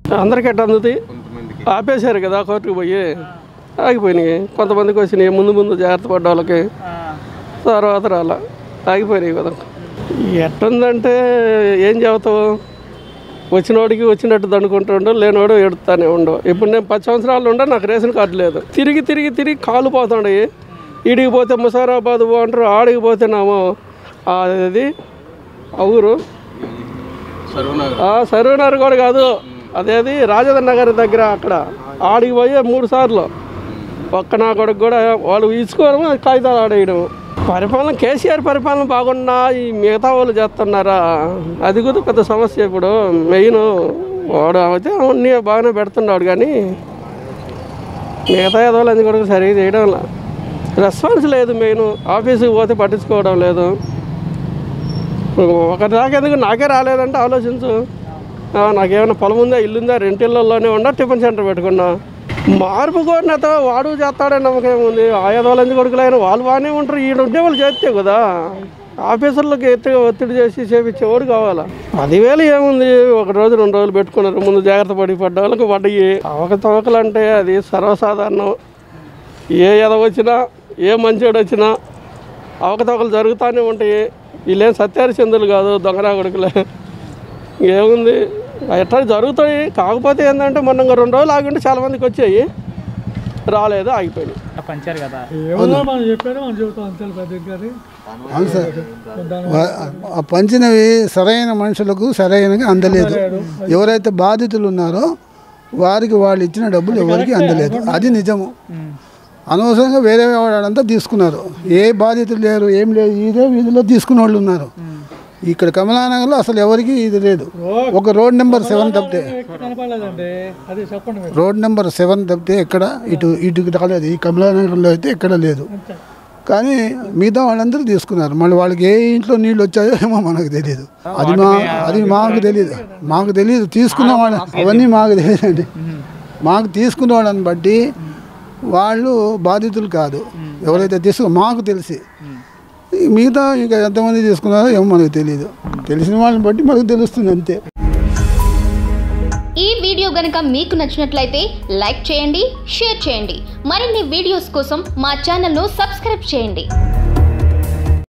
అందరికీ ఎట్ట అందుతాయి కొంతమందికి ఆపేశారు కదా కోర్టుకు పోయి ఆగిపోయినాయి కొంతమందికి వచ్చినాయి ముందు ముందు జాగ్రత్త పడ్డ వాళ్ళకి తర్వాత రాలా ఆగిపోయినాయి కదా ఎట్టుందంటే ఏం చెబుతావు వచ్చినోడికి వచ్చినట్టు దండుకుంటుండో లేనివాడు ఎడుతానే ఉండవు ఇప్పుడు నేను పది సంవత్సరాలు ఉండే నాకు రేషన్ కార్డు లేదు తిరిగి తిరిగి తిరిగి కాలు పోతుండయి ఈడికి పోతే ముసారాబాద్ పో అంటారు ఆడికి పోతేనేమో అది ఆ ఊరు సర్వనగర్ ఆ, సర్వేనగర్ కూడా కాదు అదేది రాజేంద్ర నగర్ దగ్గర అక్కడ ఆడికి పోయి మూడు సార్లు ఒక్క నా కొడుకు కూడా వాళ్ళు ఇచ్చుకోవడం కాగితాలు ఆడేయడం పరిపాలన కేసీఆర్ పరిపాలన బాగున్నా ఈ మిగతా వాళ్ళు చేస్తున్నారా అది కూడా పెద్ద సమస్య ఇప్పుడు మెయిన్ వాడు అయితే అన్నీ బాగానే పెడుతున్నాడు కానీ మిగతా ఏదో అన్ని కూడా సరిగ్గా చేయడం లా. రెస్పాన్స్ లేదు మెయిన్ ఆఫీస్కి పోతే పట్టించుకోవడం లేదు ఒకటి దాకెందుకు నాకే రాలేదంటే ఆలోచించు ఆ, నాకేమైనా పొలం ఉందా ఇల్లు ఉందా రెంటిళ్ళలోనే ఉన్నా టిఫిన్ సెంటర్ పెట్టుకున్నా మార్పు కోరినంత వాడు చేస్తాడని నమ్మకం ఏముంది ఆయుధాలంది కొడుకులైన వాళ్ళు బాగానే ఉంటారు ఈడు ఉండే వాళ్ళు చేస్తే కదా ఆఫీసర్లకు ఎత్తుగా ఒత్తిడి చేసి చేపించేవాడు కావాలా పదివేలు ఏముంది ఒక రోజు రెండు రోజులు పెట్టుకున్నారు ముందు జాగ్రత్త పడి పడ్డ వాళ్ళకి పడ్డాయి అవకతవకలు అంటే అది సర్వసాధారణం ఏ ఎద వచ్చినా ఏ మంచోడు వచ్చినా అవకతవకలు జరుగుతూనే ఉంటాయి వీళ్ళేం సత్యారిచందులు కాదు దొంగరా కొడుకులే ఏముంది ఎట్లా జరుగుతాయి కాకపోతే ఏంటంటే మొన్న ఇంకో రెండు రోజులు ఆగుంటే చాలా మందికి వచ్చాయి రాలేదు ఆగిపోయినాయి పంచారు కదా ఏమన్నా మనం చెప్పారో మనం చెబుతాం అంతే పెద్ద కానీ అవును సార్ వా- ఆ పంచినవి సరైన మనుషులకు సరైనగా అందలేదు ఎవరైతే బాధితులు ఉన్నారో వారికి వాళ్ళు ఇచ్చిన డబ్బులు ఎవరికి అందలేదు అది నిజము అనవసరంగా వేరే వాళ్ళంతా తీసుకున్నారు ఏ బాధితులు లేరు ఏం లేదు ఇదే వీధిలో తీసుకున్న వాళ్ళు ఉన్నారు ఇక్కడ కమలానగర్లో అసలు ఎవరికి ఇది లేదు ఒక రోడ్ నెంబర్ సెవెన్ తప్పితే కనపడలేదండి అది చెప్పండి మీరు రోడ్ నెంబర్ సెవెన్ తప్పితే ఎక్కడ ఇటు ఇటు రాలేదు ఈ కమలానగర్లో అయితే ఎక్కడ లేదు కానీ మిగతా వాళ్ళందరూ తీసుకున్నారు మళ్ళీ వాళ్ళకి ఏ ఇంట్లో నీళ్ళు వచ్చాయో ఏమో మనకు తెలియదు అది మా అది మాకు తెలియదు మాకు తెలియదు తీసుకున్న వాళ్ళ అవన్నీ మాకు తెలియదండి మాకు తీసుకున్న వాళ్ళని బట్టి వాళ్ళు బాధితులు కాదు ఎవరైతే తీసుకు మాకు తెలిసి ఈ మిగతా ఇంకా ఎంతమంది తీసుకున్నారో ఏమో మనకు తెలియదు తెలిసిన వాళ్ళని బట్టి మనకు తెలుస్తుంది అంతే ఈ వీడియో గనుక మీకు నచ్చినట్లయితే లైక్ చేయండి షేర్ చేయండి మరిన్ని వీడియోస్ కోసం మా ఛానల్ను సబ్స్క్రైబ్ చేయండి